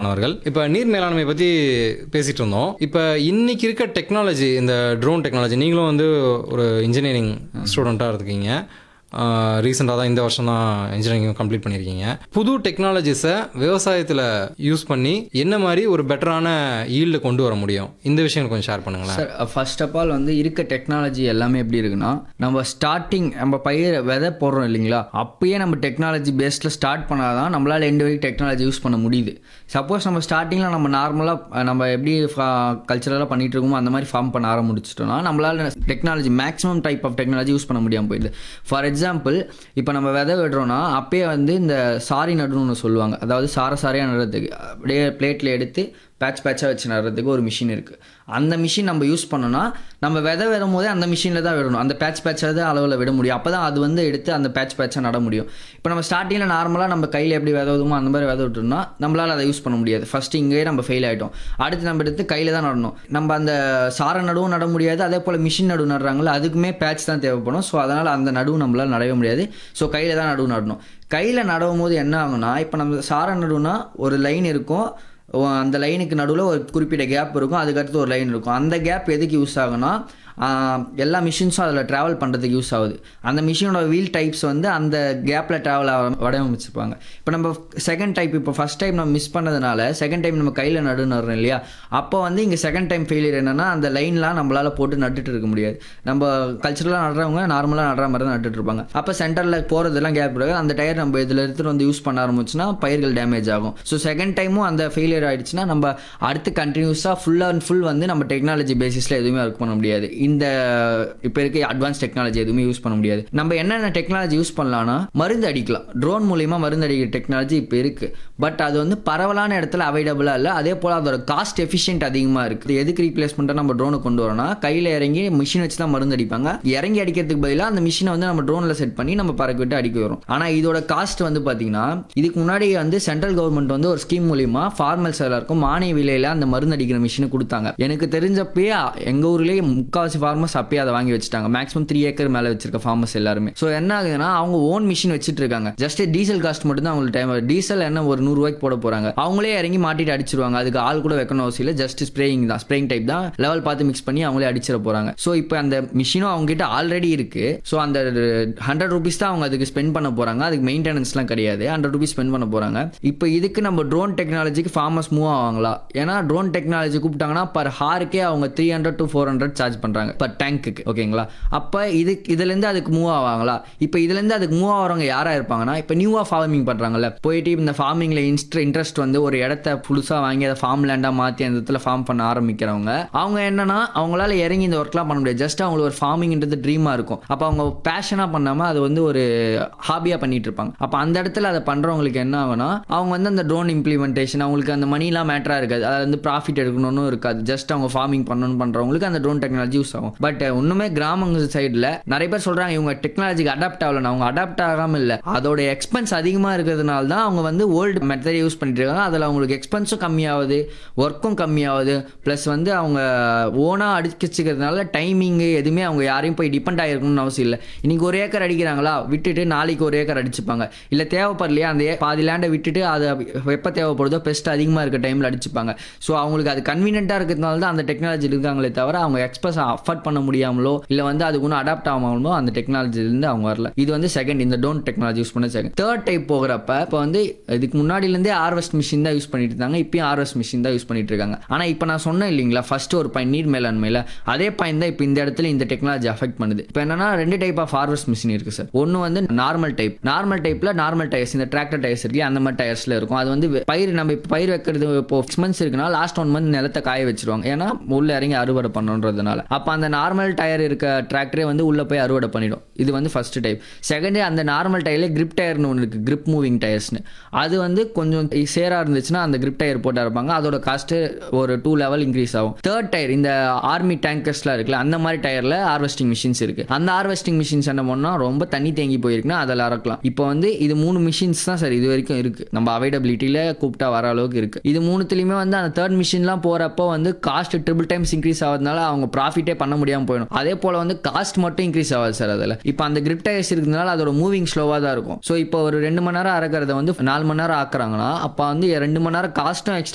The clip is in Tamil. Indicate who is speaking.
Speaker 1: அவர்கள் இப்போ நீர் மேலாண்மை பற்றி பேசிகிட்டு இருந்தோம் இப்போ இன்னைக்கு இருக்க டெக்னாலஜி இந்த ட்ரோன் டெக்னாலஜி நீங்களும் வந்து ஒரு இன்ஜினியரிங் ஸ்டூடெண்ட்டாக இருக்கீங்க ரீசெண்டாக தான் இந்த வருஷம் தான் இன்ஜினியரிங் கம்ப்ளீட் பண்ணியிருக்கீங்க புது டெக்னாலஜிஸை விவசாயத்தில் யூஸ் பண்ணி என்ன மாதிரி ஒரு பெட்டரான ஈல்டு கொண்டு வர முடியும் இந்த விஷயம் கொஞ்சம் ஷேர் பண்ணுங்களேன்
Speaker 2: சார் ஃபர்ஸ்ட் ஆஃப் ஆல் வந்து இருக்க டெக்னாலஜி எல்லாமே எப்படி இருக்குன்னா நம்ம ஸ்டார்டிங் நம்ம பயிர் விதை போடுறோம் இல்லைங்களா அப்பயே நம்ம டெக்னாலஜி பேஸ்டில் ஸ்டார்ட் பண்ணாதான் நம்மளால் எண்டு வரைக்கும் டெக்னாலஜி யூஸ் பண்ண முடியுது சப்போஸ் நம்ம ஸ்டார்டிங்கில் நம்ம நார்மலாக நம்ம எப்படி கல்ச்சரலாக பண்ணிட்டு இருக்கோமோ அந்த மாதிரி ஃபார்ம் பண்ண ஆரம்பிச்சிட்டோம்னா நம்மளால் technology maximum type of technology use பண்ண முடியாமல் போயிடுது ஃபார் எக்ஸாம்பிள் இப்போ நம்ம விதை விடுறோம்னா அப்பயே வந்து இந்த சாரி நடுன்னு சொல்லுவாங்க அதாவது சார சாரியாக நடுறதுக்கு அப்படியே பிளேட்டில் எடுத்து பேட்ச் பேட்சாக வச்சு நடுறதுக்கு ஒரு மிஷின் இருக்குது அந்த மிஷின் நம்ம யூஸ் பண்ணோம்னா நம்ம விதை விடும் போதே அந்த மிஷினில் தான் விடணும் அந்த பேட்ச் பேட்சாக தான் அளவில் விட முடியும் அப்போ தான் அது வந்து எடுத்து அந்த பேட்ச் பேட்சாக நட முடியும் இப்போ நம்ம ஸ்டார்டிங்கில் நார்மலாக நம்ம கையில் எப்படி வித விடுமோ அந்த மாதிரி வித விட்டோம்னா நம்மளால் அதை யூஸ் பண்ண முடியாது ஃபஸ்ட்டு இங்கேயே நம்ம ஃபெயில் ஆகிட்டோம் அடுத்து நம்ம எடுத்து கையில் தான் நடணும் நம்ம அந்த சார நடுவும் நட முடியாது அதே போல் மிஷின் நடுவு நடுறாங்களோ அதுக்குமே பேட்ச் தான் தேவைப்படும் ஸோ அதனால் அந்த நடுவு நம்மளால் நடவே முடியாது ஸோ கையில் தான் நடுவு நடணும் கையில் நடவும் போது என்ன ஆகும்னா இப்போ நம்ம சார நடுவுனா ஒரு லைன் இருக்கும் ஓ, அந்த லைனுக்கு நடுவில் ஒரு குறிப்பிட்ட கேப் இருக்கும் அதுக்கடுத்து ஒரு லைன் இருக்கும் அந்த கேப் எதுக்கு யூஸ் ஆகும்னா ஆஹ், எல்லா மிஷின்ஸும் அதில் ட்ராவல் பண்ணுறதுக்கு யூஸ் ஆகுது அந்த மிஷினோட வீல் டைப்ஸ் வந்து அந்த கேப்பில் ட்ராவல் ஆக வடிவமைச்சிருப்பாங்க இப்போ நம்ம செகண்ட் டைப் இப்போ ஃபஸ்ட் டைம் நம்ம மிஸ் பண்ணதுனால செகண்ட் டைம் நம்ம கையில் நடு நடுறோம் இல்லையா அப்போ வந்து இங்கே செகண்ட் டைம் ஃபெயிலியர் என்னன்னா அந்த லைன்லாம் நம்மளால் போட்டு நட்டுட்டு இருக்க முடியாது நம்ம கல்ச்சரலாக நடுறவங்க நார்மலாக நடுற மாதிரி தான் நட்டுட்டு இருப்பாங்க அப்போ சென்டரில் போகிறதெல்லாம் கேப் கிடையாது அந்த டயர் நம்ம இதில் எடுத்துகிட்டு வந்து யூஸ் பண்ண ஆரம்பிச்சுன்னா பயிர்கள் டேமேஜ் ஆகும் ஸோ செகண்ட் டைமும் அந்த ஃபெயிலியர் ஆயிடுச்சுன்னா நம்ம அடுத்து கண்டினியூஸாக ஃபுல் அண்ட் ஃபுல் வந்து நம்ம டெக்னாலஜி பேசிஸில் எதுவுமே ஒர்க் பண்ண முடியாது இந்த இப்போ இருக்க அட்வான்ஸ் டெக்னாலஜி எதுவுமே யூஸ் பண்ண முடியாது நம்ம என்னென்ன டெக்னாலஜி யூஸ் பண்ணலாம்னா மருந்து அடிக்கலாம் ட்ரோன் மூலியமா மருந்து அடிக்கிற டெக்னாலஜி இப்போ இருக்கு பட் அது வந்து பரவலான இடத்துல அவைலபிளாக இல்லை அதே போல் அதோட காஸ்ட் எஃபிஷியன்ட் அதிகமாக இருக்குது எதுக்கு ரீப்ளேஸ்மெண்ட்டாக நம்ம ட்ரோனை கொண்டு வரோம்னா கையில் இறங்கி மிஷின் வச்சு தான் மருந்து அடிப்பாங்க இறங்கி அடிக்கிறதுக்கு பதிலாக அந்த மிஷினை வந்து நம்ம ட்ரோனில் செட் பண்ணி நம்ம பறக்க விட்டு அடிக்க வரும் ஆனால் இதோட காஸ்ட் வந்து பார்த்தீங்கன்னா இதுக்கு முன்னாடி வந்து சென்ட்ரல் கவர்மெண்ட் வந்து ஒரு ஸ்கீம் மூலியமா ஃபார்மல்ஸ் எல்லாருக்கும் மானிய விலையில அந்த மருந்து அடிக்கிற மிஷினை கொடுத்தாங்க எனக்கு தெரிஞ்சப்பயே எங்க ஊர்லயே முக்காவாசி ஃபார்மர்ஸ் அப்பயே அதை வாங்கி வச்சுட்டாங்க மேக்ஸிமம் த்ரீ ஏக்கர் மேல வச்சிருக்க ஃபார்மர்ஸ் எல்லாருமே ஸோ என்ன ஆகுதுன்னா அவங்க ஓன் மிஷின் வச்சிட்டு இருக்காங்க ஜஸ்ட் டீசல் காஸ்ட் மட்டும் தான் அவங்களுக்கு டைம் டீசல் என்ன ஒரு நூறு ரூபாய்க்கு போட போறாங்க அவங்களே இறங்கி மாட்டிட்டு அடிச்சிருவாங்க அதுக்கு ஆள் கூட வைக்கணும் அவசியம் இல்லை ஜஸ்ட் ஸ்ப்ரேயிங் தான் ஸ்ப்ரேயிங் டைப் தான் லெவல் பார்த்து மிக்ஸ் பண்ணி அவங்களே அடிச்சிட போறாங்க ஸோ இப்போ அந்த மிஷினும் அவங்க கிட்ட ஆல்ரெடி இருக்கு ஸோ அந்த ஹண்ட்ரட் ருபீஸ் தான் அவங்க அதுக்கு ஸ்பெண்ட் பண்ண போறாங்க அதுக்கு மெயின்டெனன்ஸ்லாம் கிடையாது ஹண்ட்ரட் ருபீஸ் ஸ்பெண்ட் பண்ண போறாங்க இப்போ இதுக்கு நம்ம ட்ரோன் டெக்னாலஜிக்கு ஃபார்மர்ஸ் மூவ் ஆவாங்களா ஏன்னா ட்ரோன் டெக்னாலஜி கூப்பிட்டாங்கன்னா பர் ஹாருக்கே அவங்க three hundred to four hundred charge பண்றாங்க பர் டேங்க்குக்கு ஓகேங்களா அப்போ இது இதுலேருந்து அதுக்கு மூவ் ஆவாங்களா இப்போ இதுலேருந்து அதுக்கு மூவ் ஆகிறவங்க யாரா இருப்பாங்கன்னா இப்போ நியூவாக ஃபார்மிங் பண்றாங்கல்ல போயிட்டு இந்த ஃபார்மிங்ல இன்ஸ்ட் இன்ட்ரெஸ்ட் வந்து ஒரு இடத்த புதுசாக வாங்கி அதை ஃபார்ம் லேண்டாக மாற்றி அந்த இடத்துல ஃபார்ம் பண்ண ஆரம்பிக்கிறவங்க அவங்க என்னன்னா அவங்களால இறங்கி இந்த ஒர்க்லாம் பண்ண முடியாது ஜஸ்ட் அவங்களுக்கு ஒரு ஃபார்மிங்ன்றது ட்ரீமாக இருக்கும் அப்போ அவங்க பேஷனாக பண்ணாமல் அது வந்து ஒரு ஹாபியாக பண்ணிட்டு இருப்பாங்க அப்போ அந்த இடத்துல அதை பண்ணுறவங்களுக்கு என்ன ஆகும்னா அவங்க வந்து அந்த ட்ரோன் இம்ப்ளிமெண்டேஷன் அவங்களுக்கு அந்த மணிலாம் மேட்டராக இருக்காது அது வந்து ப்ராஃபிட் எடுக்கணும்னு இருக்காது ஜஸ்ட் அவங்க ஃபார்மிங் பண்ணணும்னு பண்ணுறவங்களுக்கு அந்த ட்ரோன் டெக்னாலஜி யூஸ் ஆகும் பட் இன்னுமே கிராமங்கள் சைடில் நிறைய பேர் சொல்கிறாங்க இவங்க டெக்னாலஜிக்கு அடாப்ட் ஆகலன்னு அவங்க அடாப்ட் ஆகாமல் இல்லை அதோட எக்ஸ்பென்ஸ் அதிகமாக இருக்கிறதுனால தான் அவங்க வந்து ஓல்டு மெத்தட் யூஸ் பண்ணிட்டு இருக்காங்க அதில் அவங்களுக்கு எக்ஸ்பென்ஸும் கம்மியாகுது ஒர்க்கும் கம்மியாகுது ப்ளஸ் வந்து அவங்க ஓனாக அடிச்சுக்கிறதுனால டைமிங்கு எதுவுமே அவங்க யாரையும் போய் டிபெண்ட் ஆகிருக்கணும்னு அவசியம் இல்லை இன்னைக்கு ஒரு ஏக்கர் அடிக்கிறாங்களா விட்டுட்டு நாளைக்கு ஒரு ஏக்கர் அடிச்சுப்பாங்க இல்லை தேவைப்படலையா அந்த ஏ- பாதி லேண்டை விட்டுட்டு அது எப்போ தேவைப்படுதோ பெஸ்ட் அதிகமாக இருக்க டைமில் அடிச்சுப்பாங்க ஸோ அவங்களுக்கு அது கன்வீனியண்ட்டாக இருக்கிறதுனால தான் அந்த டெக்னாலஜி இருக்காங்களே தவிர அவங்க எக்ஸ்பிரஸ் அஃபோர்ட் பண்ண முடியாமலோ இல்லை வந்து அதுக்கு ஒன்றும் அடாப்ட் ஆகாமலோ அந்த டெக்னாலஜிலேருந்து அவங்க வரல இது வந்து செகண்ட் இந்த டோன் டெக்னாலஜி யூஸ் பண்ண செகண்ட் தேர்ட் டைப் போகிறப்ப இப்போ வந்து இதுக்கு முன்னாடிலேருந்தே ஹார்வெஸ்ட் மிஷின் தான் யூஸ் பண்ணிட்டு இருந்தாங்க இப்பயும் ஹார்வெஸ்ட் மிஷின் தான் யூஸ் பண்ணிட்டு இருக்காங்க ஆனால் இப்போ நான் சொன்னேன் இல்லைங்களா ஃபர்ஸ்ட் ஒரு பாயிண்ட் நீர் மேலாண்மையில் அதே பாயிண்ட் தான் இப்போ இந்த இடத்துல இந்த டெக்னாலஜி அஃபெக்ட் பண்ணுது இப்போ என்னன்னா ரெண்டு டைப் ஆஃப் ஹார்வெஸ்ட் மிஷின் இருக்கு சார் ஒன்று வந்து நார்மல் டைப் நார்மல் டைப்ல நார்மல் டயர்ஸ் இந்த டிராக்டர் டயர்ஸ் இருக்கு அந்த மாதிரி டயர்ஸ்ல இருக்கும் அது வந்து வெ- பயிர் நம்ம இப்போ பயிர் வைக்கிறது இப்போ சிக்ஸ் மந்த்ஸ் இருக்குன்னா லாஸ்ட் ஒன் மந்த் நிலத்தை காய வச்சிருவாங்க ஏன்னா உள்ள இறங்கி அறுவடை பண்ணணுன்றதுனால அப்போ அந்த நார்மல் டயர் இருக்க டிராக்டரே வந்து உள்ள போய் அறுவடை பண்ணிடும் இது வந்து ஃபர்ஸ்ட் டைப் செகண்ட் அந்த நார்மல் டயர்ல கிரிப் டயர்னு ஒன்று இருக்கு கிரிப் மூவிங் டயர்ஸ்னு அது வந்து கொஞ்சம் சேரா இருந்துச்சுன்னா அந்த கிரிப் டயர் போட்டு இருப்பாங்க அதோட காஸ்ட் ஒரு டூ லெவல் இன்க்ரீஸ் ஆகும் தேர்ட் டயர் இந்த ஆர்மி டேங்கர்ஸ்லாம் இருக்குல்ல அந்த மாதிரி டயர்ல ஹார்வெஸ்டிங் மிஷின்ஸ் இருக்கு அந்த ஹார்வெஸ்டிங் மிஷின்ஸ் என்ன பண்ணா ரொம்ப தண்ணி தேங்கி போயிருக்குன்னா அதில் அறக்கலாம் இப்போ வந்து இது மூணு மிஷின்ஸ் தான் சார் இது வரைக்கும் இருக்கு நம்ம அவைலபிலிட்டியில கூப்பிட்டா வர அளவுக்கு இருக்கு இது மூணுத்துலயுமே வந்து அந்த தேர்ட் மிஷின்லாம் போறப்போ வந்து காஸ்ட் ட்ரிபிள் டைம்ஸ் இன்க்ரீஸ் ஆகிறதுனால அவங்க ப்ராஃபிட்டே பண்ண முடியாம போயிடும் அதே போல வந்து காஸ்ட் மட்டும் இன்க்ரீஸ் ஆகாது சார் அதில் இப்போ அந்த கிரிப் டயர்ஸ் இருக்கிறதுனால அதோட மூவிங் ஸ்லோவாக தான் இருக்கும் ஸோ இப்போ ஒரு ரெண்டு மணி நேரம் அறக்கிறத வந்து நாலு மணி நேரம் ஆக்குறாங்கன்னா அப்போ வந்து ரெண்டு மணி நேரம் காஸ்ட்டும் எக்ஸ்ட்ரா